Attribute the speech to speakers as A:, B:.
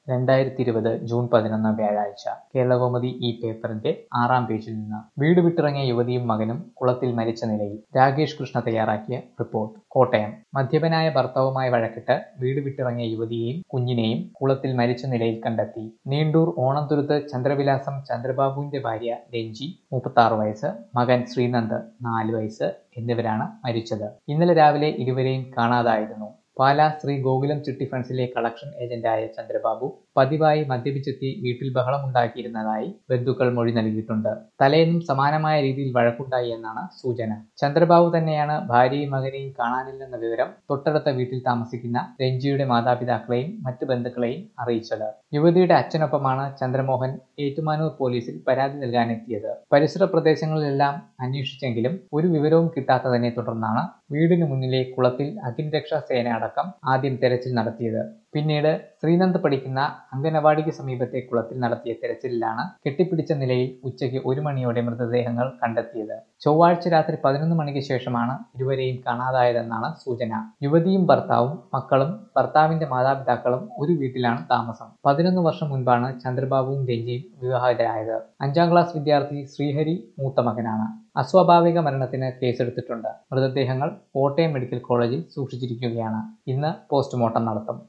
A: രണ്ടായിരത്തി ഇരുപത് ജൂൺ പതിനൊന്ന് വ്യാഴാഴ്ച കേരളകൗമുദി ഈ പേപ്പറിന്റെ ആറാം പേജിൽ നിന്ന് വീട് വിട്ടിറങ്ങിയ യുവതിയും മകനും കുളത്തിൽ മരിച്ച നിലയിൽ രാകേഷ് കൃഷ്ണ തയ്യാറാക്കിയ റിപ്പോർട്ട് കോട്ടയം മദ്യപനായ ഭർത്താവുമായി വഴക്കിട്ട് വീട് വിട്ടിറങ്ങിയ യുവതിയെയും കുഞ്ഞിനെയും കുളത്തിൽ മരിച്ച നിലയിൽ കണ്ടെത്തി നീണ്ടൂർ ഓണംതുരുത്ത് ചന്ദ്രവിലാസം ചന്ദ്രബാബുവിന്റെ ഭാര്യ രഞ്ജി മുപ്പത്തി വയസ്സ് മകൻ ശ്രീനന്ദ് നാല് വയസ്സ് എന്നിവരാണ് മരിച്ചത് ഇന്നലെ രാവിലെ ഇരുവരെയും കാണാതായിരുന്നു പാലാ ശ്രീ ഗോകുലം ചിട്ടി ഫണ്ട്സിലെ കളക്ഷൻ ഏജന്റായ ചന്ദ്രബാബു പതിവായി മദ്യപിച്ചെത്തി വീട്ടിൽ ബഹളമുണ്ടാക്കിയിരുന്നതായി ബന്ധുക്കൾ മൊഴി നൽകിയിട്ടുണ്ട് തലേന്നും സമാനമായ രീതിയിൽ വഴക്കുണ്ടായി എന്നാണ് സൂചന ചന്ദ്രബാബു തന്നെയാണ് ഭാര്യയും മകനെയും കാണാനില്ലെന്ന വിവരം തൊട്ടടുത്ത വീട്ടിൽ താമസിക്കുന്ന രഞ്ജിയുടെ മാതാപിതാക്കളെയും മറ്റു ബന്ധുക്കളെയും അറിയിച്ചത് യുവതിയുടെ അച്ഛനൊപ്പമാണ് ചന്ദ്രമോഹൻ ഏറ്റുമാനൂർ പോലീസിൽ പരാതി നൽകാനെത്തിയത് പരിസര പ്രദേശങ്ങളിലെല്ലാം അന്വേഷിച്ചെങ്കിലും ഒരു വിവരവും കിട്ടാത്തതിനെ തുടർന്നാണ് വീടിന് മുന്നിലെ കുളത്തിൽ അഗ്നിരക്ഷാ സേന അടക്കം ആദ്യം തെരച്ചിൽ നടത്തിയത് പിന്നീട് ശ്രീനന്ദ് പഠിക്കുന്ന അംഗനവാടിക്ക് സമീപത്തെ കുളത്തിൽ നടത്തിയ തെരച്ചിലിലാണ് കെട്ടിപ്പിടിച്ച നിലയിൽ ഉച്ചയ്ക്ക് ഒരു മണിയോടെ മൃതദേഹങ്ങൾ കണ്ടെത്തിയത് ചൊവ്വാഴ്ച രാത്രി പതിനൊന്ന് മണിക്ക് ശേഷമാണ് ഇരുവരെയും കാണാതായതെന്നാണ് സൂചന യുവതിയും ഭർത്താവും മക്കളും ഭർത്താവിന്റെ മാതാപിതാക്കളും ഒരു വീട്ടിലാണ് താമസം പതിനൊന്ന് വർഷം മുൻപാണ് ചന്ദ്രബാബുവും രഞ്ജിയും വിവാഹിതരായത് അഞ്ചാം ക്ലാസ് വിദ്യാർത്ഥി ശ്രീഹരി മൂത്ത മകനാണ് അസ്വാഭാവിക മരണത്തിന് കേസെടുത്തിട്ടുണ്ട് മൃതദേഹങ്ങൾ കോട്ടയം മെഡിക്കൽ കോളേജിൽ സൂക്ഷിച്ചിരിക്കുകയാണ് ഇന്ന് പോസ്റ്റ്മോർട്ടം നടത്തും